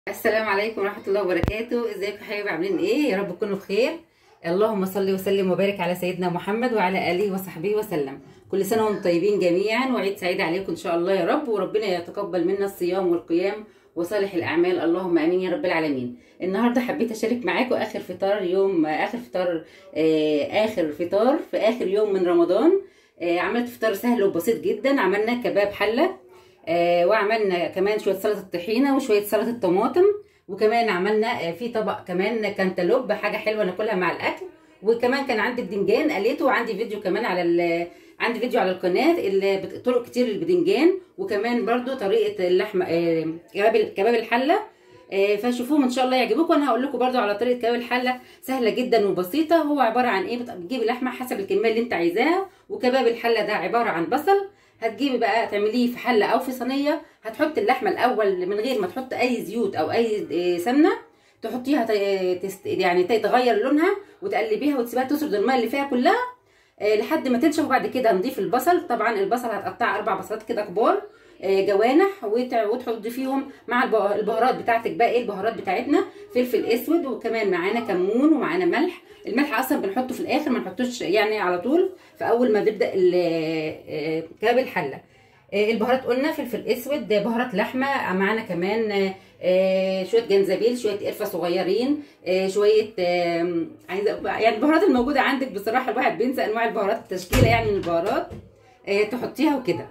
السلام عليكم ورحمة الله وبركاته ازيكم يا حبايبي عاملين ايه يا رب تكونوا بخير اللهم صل وسلم وبارك على سيدنا محمد وعلى اله وصحبه وسلم كل سنة وانتم طيبين جميعا وعيد سعيد عليكم ان شاء الله يا رب وربنا يتقبل منا الصيام والقيام وصالح الاعمال اللهم امين يا رب العالمين النهارده حبيت اشارك معاكم اخر فطار يوم اخر فطار آه اخر فطار في اخر يوم من رمضان آه عملت فطار سهل وبسيط جدا عملنا كباب حله آه وعملنا كمان شويه سلطه طحينه وشويه سلطه طماطم وكمان عملنا آه في طبق كمان كانتالوب حاجه حلوه ناكلها مع الاكل وكمان كان عندي البدنجان قليته وعندي فيديو كمان على عندي فيديو على القناه اللي طرق كتير للبدنجان وكمان برضو طريقه اللحمه آه كباب كباب الحله آه فشوفوهم ان شاء الله يعجبوكم وانا هقول لكم برضو على طريقه كباب الحله سهله جدا وبسيطه هو عباره عن ايه بتجيبي لحمه حسب الكميه اللي انت عايزاها وكباب الحله ده عباره عن بصل هتجيبي بقى تعمليه في حله او في صينيه هتحطي اللحمه الاول من غير ما تحط اي زيوت او اي سمنه تحطيها تست... يعني تتغير لونها وتقلبيها وتسيبيها تسرد الماء اللي فيها كلها لحد ما تنشف وبعد كده نضيف البصل طبعا البصل هتقطع اربع بصلات كده كبار جوانح وتحطي فيهم مع البهارات بتاعتك بقى ايه البهارات بتاعتنا فلفل اسود وكمان معانا كمون ومعانا ملح الملح اصلا بنحطه في الاخر ما نحطوش يعني على طول فاول ما بنبدا كباب الحله البهارات قلنا فلفل اسود بهارات لحمه معانا كمان شويه جنزبيل شويه قرفه صغيرين شويه عايزه يعني البهارات الموجوده عندك بصراحه الواحد بينسى انواع البهارات التشكيله يعني من البهارات تحطيها وكده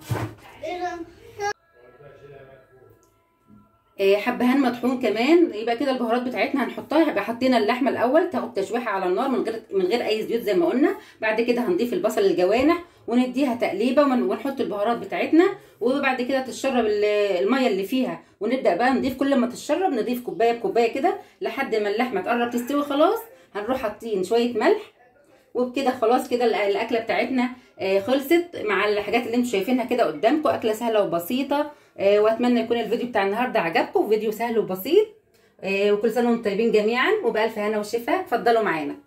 حبهان مطحون كمان يبقى كده البهارات بتاعتنا هنحطها يبقى حطينا اللحمه الاول تاخد تشويحه على النار من غير من غير اي زيوت زي ما قلنا بعد كده هنضيف البصل الجوانح ونديها تقليبه ونحط البهارات بتاعتنا وبعد كده تشرب الميه اللي فيها ونبدا بقى نضيف كل ما تشرب نضيف كوبايه بكوبايه كده لحد ما اللحمه تقرب تستوي خلاص هنروح حاطين شويه ملح وبكده خلاص كده الاكله بتاعتنا خلصت مع الحاجات اللي انتم شايفينها كده قدامكم اكله سهله وبسيطه واتمنى يكون الفيديو بتاع النهارده عجبكم فيديو سهل وبسيط وكل سنه وانتم طيبين جميعا وبالف هنا وشفا اتفضلوا معانا